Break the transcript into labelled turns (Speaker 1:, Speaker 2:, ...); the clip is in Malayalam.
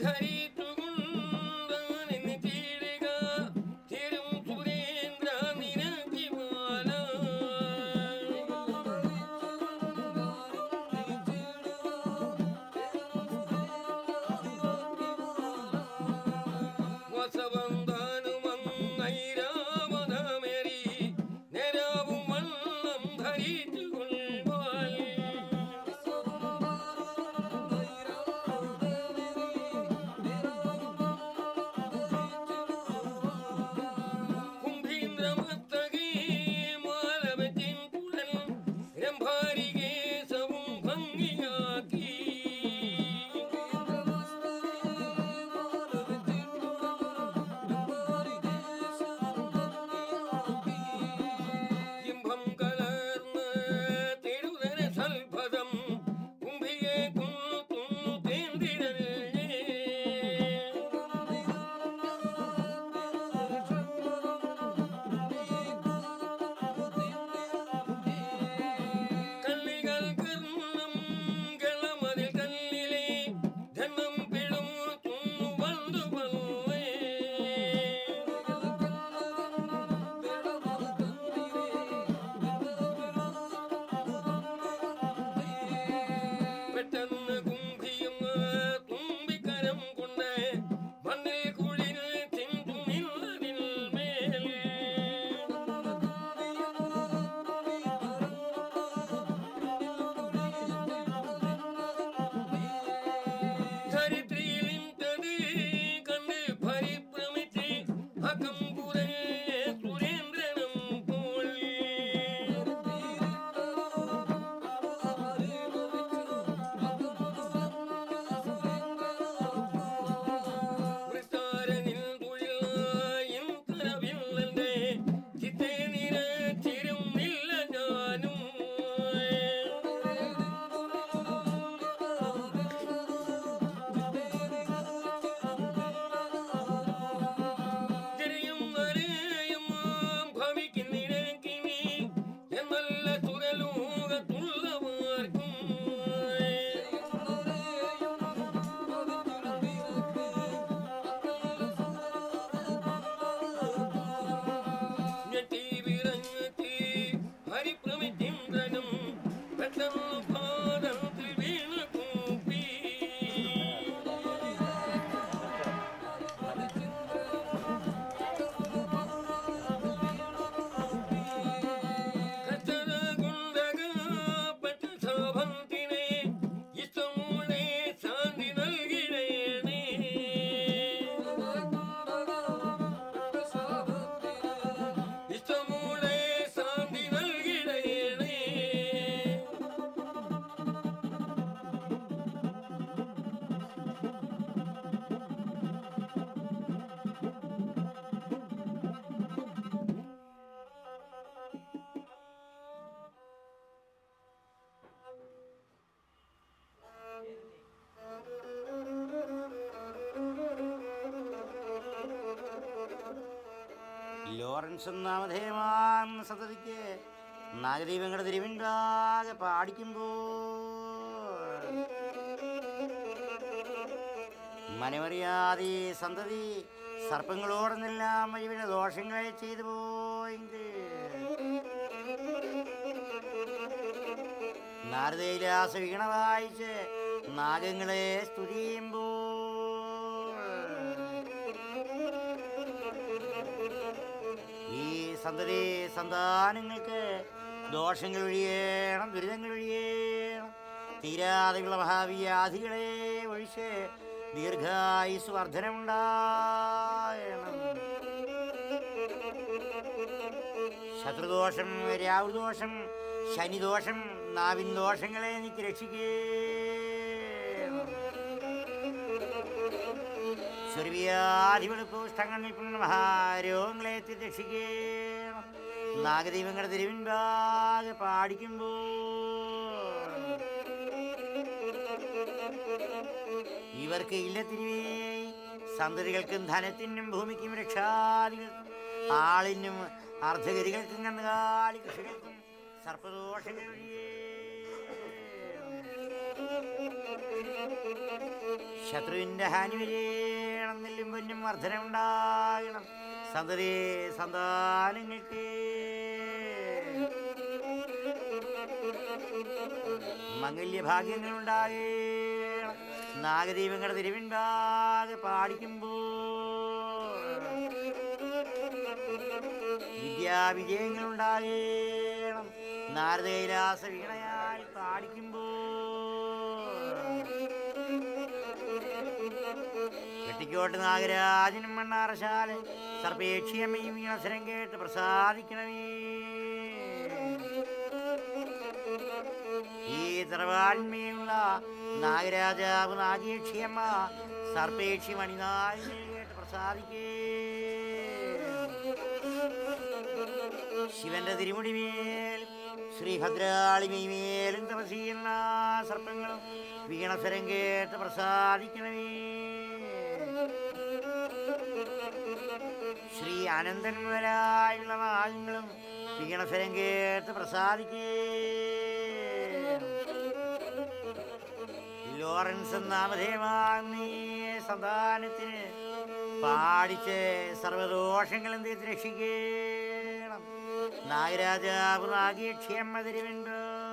Speaker 1: ധരിച്ചുകൊണ്ടാനിന്ന് തീരുക തിരും സുരേന്ദ്ര നിനക്കിമാല വസവന്താനുമങ്ങൈരാമതമേറി നേരാവും വണ്ണം ധരിച്ചു കൊള്ളുവാൻ കുംഭീന്ദ്രമത്തകേ മാലവത്തിൻ കുഴൽ രംഭാരികേശവും ഭംഗിയാക്കി ഇമ്പം കലർന്ന് തിരുതര സൽപദം കുംഭിയെ കുന്നു തേന്തിരല്ലേ കല്ലികൾ കർണം കളമതിൽ കല്ലിലെ ധനം പിഴും തുന്നു വന്നു വന്നേ പെട്ടെന്ന് കുംഭിയും തുമ്പിക്കരം കൊണ്ട് മണ്ണിൽ കുളിൽ ചിന്തു നിന്നതിൽ മേൽ ധരിത്രിയിലിന്തത് കണ്ട് പരിഭ്രമിച്ച് അകമ്പുരൻ സുരേന്ദ്രനും പോൾ വൃത്താരനിൽ തുഴായും കരവില്ലന്റെ ചിത്തേ നിരച്ചിരുന്നില്ല ഞാനും ജരയും നരയും ഭവിക്കുന്നിടക്കിനി എന്നല്ല സുരലോകത്തുള്ളവർക്കും ഞെട്ടി വിറഞ്ഞെത്തി ഹരിപ്രമിച്ചിന്ദ്രനും പെട്ടെന്ന് പാദത്തിൽ വീണ് കൂപ്പി കച്ചറ കൊണ്ടകപ്പെട്ട ശോഭത്തിനെ ഇഷ്ടമൂടെ ശാന്തി നൽകിടേണേ ഇഷ്ടമൂടെ ശാന്തി നൽകിടേണേ
Speaker 2: ലോറൻസ് നാമധേയമാം സതതിക്ക് നാഗദീപങ്ങളുടെ തിരുവിൻപാകെ പാടിക്കുമ്പോൾ മനമറിയാതെ ഈ സന്തതി സർപ്പങ്ങളോടൊന്നെല്ലാം വഴിവിന ദോഷങ്ങളെ ചെയ്തു പോയെങ്കിൽ നാരദയിലാസ വീണ വായിച്ച് നാഗങ്ങളെ സ്തുതി ചെയ്യുമ്പോൾ ഈ സന്തതി സന്താനങ്ങൾക്ക് ദോഷങ്ങൾ ഒഴിയണം ദുരിതങ്ങൾ ഒഴിയണം തീരാതെയുള്ള മഹാവ്യാധികളെ ഒഴിച്ച് ദീർഘായുസ് വർധനമുണ്ടാകണം ശത്രുദോഷം രാവുദോഷം ശനിദോഷം നാവിൻ ദോഷങ്ങളെ എനിക്ക് രക്ഷിക്കണം ചെറുവ്യാധിവെളുപ്പുഷ്ടങ്ങൾ നിൽക്കുന്ന മഹാരോഗങ്ങളെ എത്തി രക്ഷിക്കണം നാഗദൈവങ്ങളുടെ തിരുവിൻപാകെ പാടിക്കുമ്പോൾ ഇവർക്ക് ഇല്ല തിരുവേ സന്തതികൾക്കും ധനത്തിനും ഭൂമിക്കും രക്ഷാദികൾ ആളിനും അർദ്ധഗരികൾക്കും കന്നുകാലി കൃഷികൾക്കും സർപ്പദോഷങ്ങൾ ഒഴിയേ ശത്രുവിന്റെ ഹാനി വരേണം നെല്ലും പൊന്നും വർധനമുണ്ടാകണം സന്തതി സന്താനങ്ങൾക്ക് മംഗല്യഭാഗ്യങ്ങളുണ്ടാകണം നാഗദീപങ്ങളുടെ തിരുവിൻപാകെ പാടിക്കുമ്പോൾ വിദ്യാവിജയങ്ങളുണ്ടാകണം നാരദ കൈലാസ വീണയാൽ പാടിക്കുമ്പോൾ വെട്ടിക്കോട്ട് നാഗരാജനും മണ്ണാറശാല സർപ്പേക്ഷിയമ്മയും ഈ അവസരം കേട്ട് പ്രസാദിക്കണമേ ഈ തറവാൻമയുള്ള നാഗരാജാവ് നാഗേക്ഷിയമ്മ സർപ്പേക്ഷി മണിനാളിനെ കേട്ട് പ്രസാദിക്കേ ശിവന്റെ തിരുമുടിമേലും ശ്രീഭദ്രാളിമേലും തപസ് ചെയ്യുന്ന സർപ്പങ്ങളും വീണസ്വരം കേട്ട് പ്രസാദിക്കണമേ ശ്രീ അനന്തൻ മുതലായുള്ള നാഗങ്ങളും വീണസ്വരം കേട്ട് പ്രസാദിക്കേ ലോറൻസ് നാമധേയമാകുന്ന ഈ സന്താനത്തിന് പാടിച്ച് സർവദോഷങ്ങളും തീർത്ത് രക്ഷിക്കണം നാഗരാജാവ് നാഗേക്ഷിയമ്മ തിരുവെണ്ടോ